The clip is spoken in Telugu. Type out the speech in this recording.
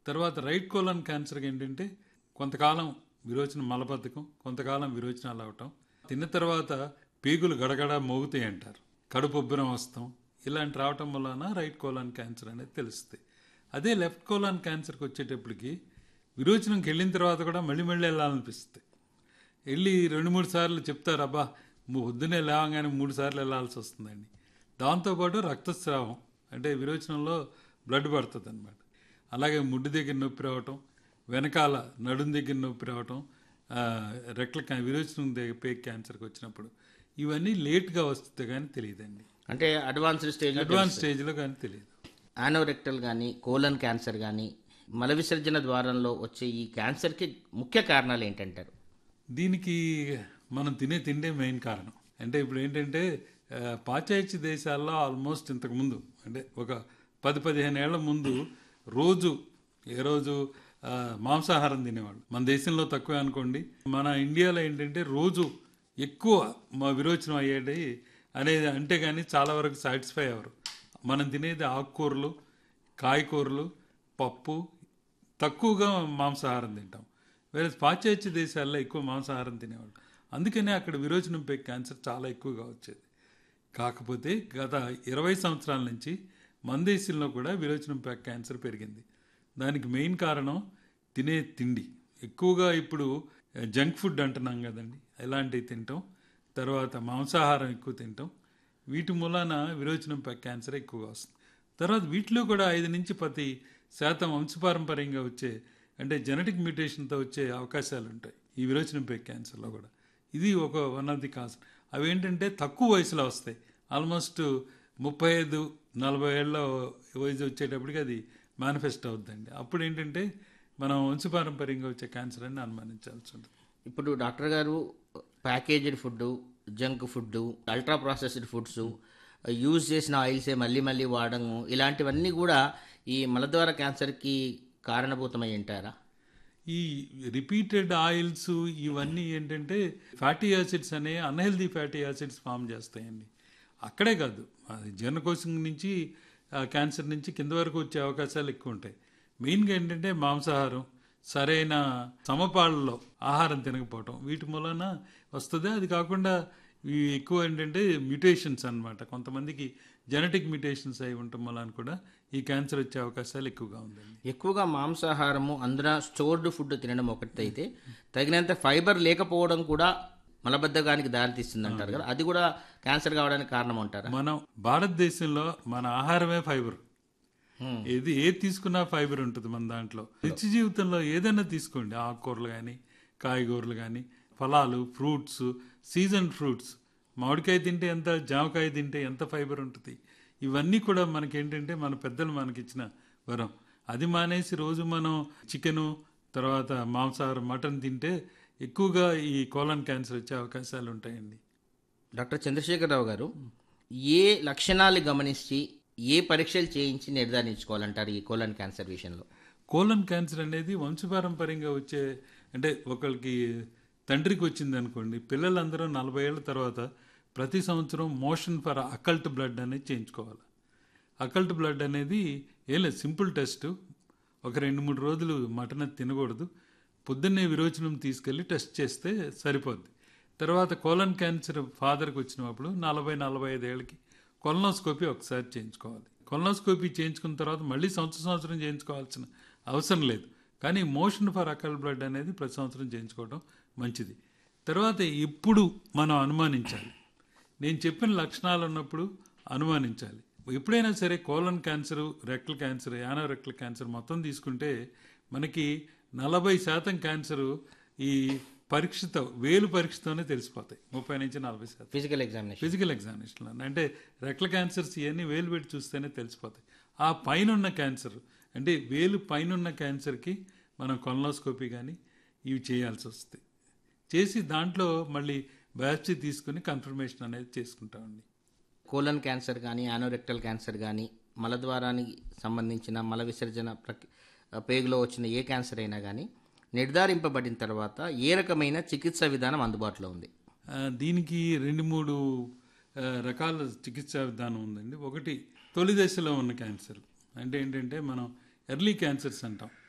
తర్వాత రైట్ కోలన్ క్యాన్సర్కి ఏంటంటే కొంతకాలం విరోచన మలబద్ధకం కొంతకాలం విరోచనాలు అవటం తిన్న తర్వాత పేగులు గడగడ మోగుతాయి అంటారు కడుపు ఉబ్బరం వస్తాం ఇలాంటి రావటం వలన రైట్ కోలాన్ క్యాన్సర్ అనేది తెలుస్తుంది అదే లెఫ్ట్ కోలాన్ క్యాన్సర్కి వచ్చేటప్పటికి విరోచనంకి వెళ్ళిన తర్వాత కూడా మళ్ళీ మళ్ళీ వెళ్ళాలనిపిస్తుంది వెళ్ళి రెండు మూడు సార్లు చెప్తారు అబ్బా ము- పొద్దునే లేవగానే మూడు సార్లు వెళ్ళాల్సి వస్తుందండి దాంతోపాటు రక్తస్రావం అంటే విరోచనంలో బ్లడ్ పడుతుంది అనమాట అలాగే ముడ్డు దగ్గర నొప్పి రావటం వెనకాల నడుం దగ్గర నొప్పి రావటం ఆ, రెక్కల క్యా- విరోచనం దగ్గర పేక్ క్యాన్సర్కి వచ్చినప్పుడు ఇవన్నీ లేట్గా వస్తుంది కానీ తెలియదండి అంటే అడ్వాన్స్డ్ స్టేజ్ అడ్వాన్స్ స్టేజ్లో కానీ తెలియదు ఆనోరెక్టల్ కానీ కోలన్ క్యాన్సర్ కానీ మల విసర్జన ద్వారంలో వచ్చే ఈ క్యాన్సర్కి ముఖ్య కారణాలు ఏంటంటారు దీనికి మనం తినే తిండే మెయిన్ కారణం అంటే ఇప్పుడు ఏంటంటే ఆ, పాశ్చాత్య దేశాల్లో ఆల్మోస్ట్ ఇంతకు ముందు అంటే ఒక పది పదిహేను ఏళ్ల ముందు రోజు ఏ రోజు ఆ, మాంసాహారం తినేవాళ్ళు మన దేశంలో తక్కువే అనుకోండి మన ఇండియాలో ఏంటంటే రోజు ఎక్కువ మా విరోచనం అయ్యేది అనేది అంటే కానీ చాలా వరకు సాటిస్ఫై అవ్వరు మనం తినేది ఆకుకూరలు కాయకూరలు పప్పు తక్కువగా మాంసాహారం తింటాం వేరే పాశ్చాత్య దేశాల్లో ఎక్కువ మాంసాహారం తినేవాళ్ళు అందుకనే అక్కడ విరోచనం పై క్యాన్సర్ చాలా ఎక్కువగా వచ్చేది కాకపోతే గత ఇరవై సంవత్సరాల నుంచి మన దేశంలో కూడా విరోచనం పై క్యాన్సర్ పెరిగింది దానికి మెయిన్ కారణం తినే తిండి ఎక్కువగా ఇప్పుడు జంక్ ఫుడ్ అంటున్నాం కదండి ఇలాంటివి తింటాం తర్వాత మాంసాహారం ఎక్కువ తింటాం వీటి మూలాన విరోచనం పై క్యాన్సర్ ఎక్కువగా వస్తుంది తర్వాత వీటిలో కూడా ఐదు నుంచి పది శాతం వంశపారంపర్యంగా వచ్చే అంటే జెనెటిక్ మ్యూటేషన్తో వచ్చే అవకాశాలు ఉంటాయి ఈ విరోచనం పై క్యాన్సర్లో కూడా ఇది ఒక వన్ ఆఫ్ ది కాజ్ అవి ఏంటంటే తక్కువ వయసులో వస్తాయి ఆల్మోస్ట్ ముప్పై ఐదు నలభై ఏళ్ళ వయసు వచ్చేటప్పటికి అది మేనిఫెస్ట్ అవుతుందండి అప్పుడు ఏంటంటే మనం వంశపారంపర్యంగా వచ్చే క్యాన్సర్ అని అనుమానించాల్సి ఉంటుంది ఇప్పుడు డాక్టర్ గారు packaged food junk food ultra processed foods use చేసిన ఆయిల్సే మళ్ళీ మళ్ళీ వాడము ఇలాంటివన్నీ కూడా ఈ మలద్వార క్యాన్సర్కి కారణభూతమై ఉంటారా ఈ రిపీటెడ్ ఆయిల్స్ ఇవన్నీ ఏంటంటే ఫ్యాటీ యాసిడ్స్ అనే అన్హెల్దీ ఫ్యాటీ యాసిడ్స్ ఫామ్ చేస్తాయండి అక్కడే కాదు అది జీర్ణకోశం నుంచి ఆ, క్యాన్సర్ నుంచి కింద వరకు వచ్చే అవకాశాలు ఎక్కువ ఉంటాయి మెయిన్గా ఏంటంటే మాంసాహారం సరైన సమపాళ్ళలో ఆహారం తినకపోవటం వీటి మూలన వస్తుంది అది కాకుండా ఇవి ఎక్కువ ఏంటంటే మ్యూటేషన్స్ అన్నమాట కొంతమందికి జెనెటిక్ మ్యూటేషన్స్ అయి ఉండటం వలన కూడా ఈ క్యాన్సర్ వచ్చే అవకాశాలు ఎక్కువగా ఉందండి ఎక్కువగా మాంసాహారము అందున స్టోర్డ్ ఫుడ్ తినడం ఒకటి అయితే తగినంత ఫైబర్ లేకపోవడం కూడా మలబద్ధకానికి దారితీస్తుంది అంటారు కదా అది కూడా క్యాన్సర్ కావడానికి కారణం అంటారా మనం భారతదేశంలో మన ఆహారమే ఫైబర్ Hmm. ఏది ఏది తీసుకున్నా ఫైబర్ ఉంటుంది మన దాంట్లో నిత్య జీవితంలో ఏదైనా తీసుకోండి ఆకుకూరలు కానీ కాయగూరలు కానీ ఫలాలు ఫ్రూట్స్ సీజన్ ఫ్రూట్స్ మామిడికాయ తింటే ఎంత జామకాయ తింటే ఎంత ఫైబర్ ఉంటుంది ఇవన్నీ కూడా మనకేంటంటే మన పెద్దలు మనకిచ్చిన వరం అది మానేసి రోజు మనం చికెను తర్వాత మాంసాహారం మటన్ తింటే ఎక్కువగా ఈ కోలన్ క్యాన్సర్ వచ్చే అవకాశాలు ఉంటాయండి డాక్టర్ చంద్రశేఖరరావు గారు ఏ లక్షణాలు గమనించి ఏ పరీక్షలు చేయించి నిర్ధారించుకోవాలంటారు ఈ కోలన్ క్యాన్సర్ విషయంలో కోలన్ క్యాన్సర్ అనేది వంశపారంపర్యంగా వచ్చే అంటే ఒకరికి తండ్రికి వచ్చింది అనుకోండి పిల్లలందరూ నలభై ఏళ్ళ తర్వాత ప్రతి సంవత్సరం మోషన్ ఫర్ అకల్ట్ బ్లడ్ అనేది చేయించుకోవాలి అకల్ట్ బ్లడ్ అనేది ఏం లేదు సింపుల్ టెస్ట్ ఒక రెండు మూడు రోజులు మటన్ అది తినకూడదు పొద్దున్నే విరోచనం తీసుకెళ్ళి టెస్ట్ చేస్తే సరిపోద్ది తర్వాత కోలన్ క్యాన్సర్ ఫాదర్కి వచ్చినప్పుడు నలభై నలభై ఐదు ఏళ్ళకి కొలనోస్కోపీ ఒకసారి చేయించుకోవాలి కొలనోస్కోపీ చేయించుకున్న తర్వాత మళ్ళీ సంవత్సరం సంవత్సరం చేయించుకోవాల్సిన అవసరం లేదు కానీ మోషన్ ఫర్ అకల్ బ్లడ్ అనేది ప్రతి సంవత్సరం చేయించుకోవడం మంచిది తర్వాత ఇప్పుడు మనం అనుమానించాలి నేను చెప్పిన లక్షణాలు ఉన్నప్పుడు అనుమానించాలి ఎప్పుడైనా సరే colon cancer rectal cancer anorectal cancer మొత్తం తీసుకుంటే మనకి నలభై శాతం క్యాన్సరు ఈ పరీక్షతో వేలు పరీక్షతోనే తెలిసిపోతాయి ముప్పై నుంచి నలభై శాతం ఫిజికల్ ఎగ్జామినేషన్ ఫిజికల్ ఎగ్జామినేషన్లో అంటే రెక్ల క్యాన్సర్స్ ఇవన్నీ వేలు పెట్టి చూస్తేనే తెలిసిపోతాయి ఆ పైన ఉన్న క్యాన్సర్ అంటే వేలు పైన ఉన్న క్యాన్సర్కి మనం కొలనోస్కోపీ కానీ ఇవి చేయాల్సి వస్తుంది చేసి దాంట్లో మళ్ళీ బయాప్సీ తీసుకుని కన్ఫర్మేషన్ అనేది చేసుకుంటామండి కోలన్ క్యాన్సర్ కానీ యానోరెక్టల్ క్యాన్సర్ కానీ మలద్వారానికి సంబంధించిన మల విసర్జన ప్రక్ పేగులో వచ్చిన ఏ క్యాన్సర్ అయినా కానీ నిర్ధారింపబడిన తర్వాత ఏ రకమైన చికిత్స విధానం అందుబాటులో ఉంది ఆ, దీనికి రెండు మూడు ఆ, రకాల చికిత్సా విధానం ఉందండి ఒకటి తొలి దశలో ఉన్న క్యాన్సర్ అంటే ఏంటంటే మనం ఎర్లీ క్యాన్సర్స్ అంటాం